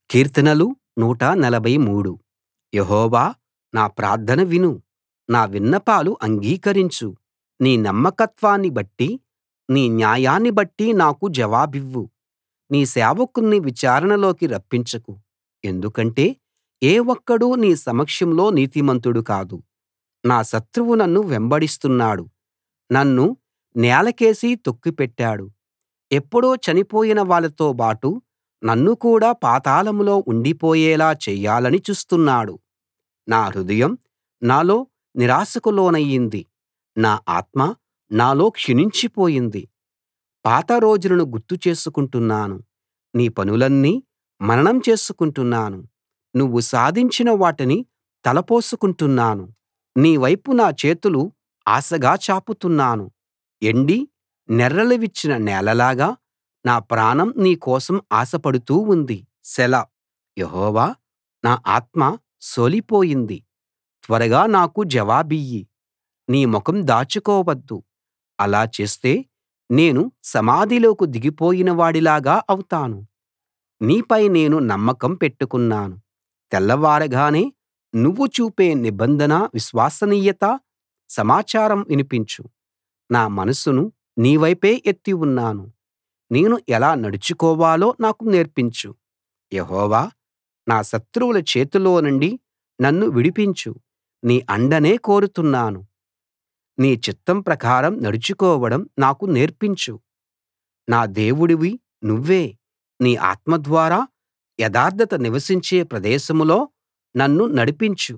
కీర్తనలు 143 యెహోవా నా ప్రార్థన విను నా విన్నపాలు అంగీకరించు నీ నమ్మకత్వాన్ని బట్టి నీ న్యాయాన్ని బట్టి నాకు జవాబివ్వు నీ సేవకుణ్ణి విచారణలోకి రప్పించకు ఎందుకంటే ఏ ఒక్కడూ నీ సమక్షంలో నీతిమంతుడు కాదు నా శత్రువు నన్ను వెంబడిస్తున్నాడు నన్ను నేలకేసి తొక్కిపెట్టాడు ఎప్పుడో చనిపోయిన వాళ్ళతోబాటు నన్ను కూడా పాతాళంలో ఉండిపోయేలా చెయ్యాలని చూస్తున్నాడు నా హృదయం నాలో నిరాశకు లోనయింది నా ఆత్మ నాలో క్షీణించిపోయింది పాత రోజులను గుర్తు చేసుకుంటున్నాను నీ పనులన్నీ మననం చేసుకుంటున్నాను నువ్వు సాధించిన వాటిని తలపోసుకుంటున్నాను నీ వైపు నా చేతులు ఆశగా చాపుతున్నాను ఎండి నెర్రెలు విచ్చిన నేలలాగా నా ప్రాణం నీ కోసం ఆశపడుతూ ఉంది సెలా యెహోవా నా ఆత్మ సోలిపోయింది త్వరగా నాకు జవాబియ్యి నీ ముఖం దాచుకోవద్దు అలా చేస్తే నేను సమాధిలోకి దిగిపోయిన వాడిలాగా అవుతాను నీపై నేను నమ్మకం పెట్టుకున్నాను తెల్లవారగానే నువ్వు చూపే నిబంధన విశ్వసనీయత సమాచారం వినిపించు నా మనసును నీ వైపే ఎత్తి ఉన్నాను నేను ఎలా నడుచుకోవాలో నాకు నేర్పించు యెహోవా నా శత్రువుల చేతిలోనుండి నన్ను విడిపించు నీ అండనే కోరుతున్నాను నీ చిత్తం ప్రకారం నడుచుకోవడం నాకు నేర్పించు నా దేవుడివి నువ్వే నీ ఆత్మ ద్వారా యథార్థత నివసించే ప్రదేశంలో నన్ను నడిపించు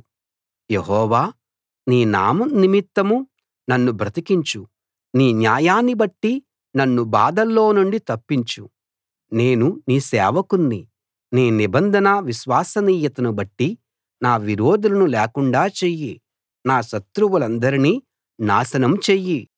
యెహోవా నీ నామం నిమిత్తం నన్ను బ్రతికించు నీ న్యాయాన్ని బట్టి నన్ను బాధల్లో నుండి తప్పించు నేను నీ సేవకుణ్ణి నీ నిబంధన విశ్వసనీయతను బట్టి నా విరోధులను లేకుండా చెయ్యి నా శత్రువులందరినీ నాశనం చెయ్యి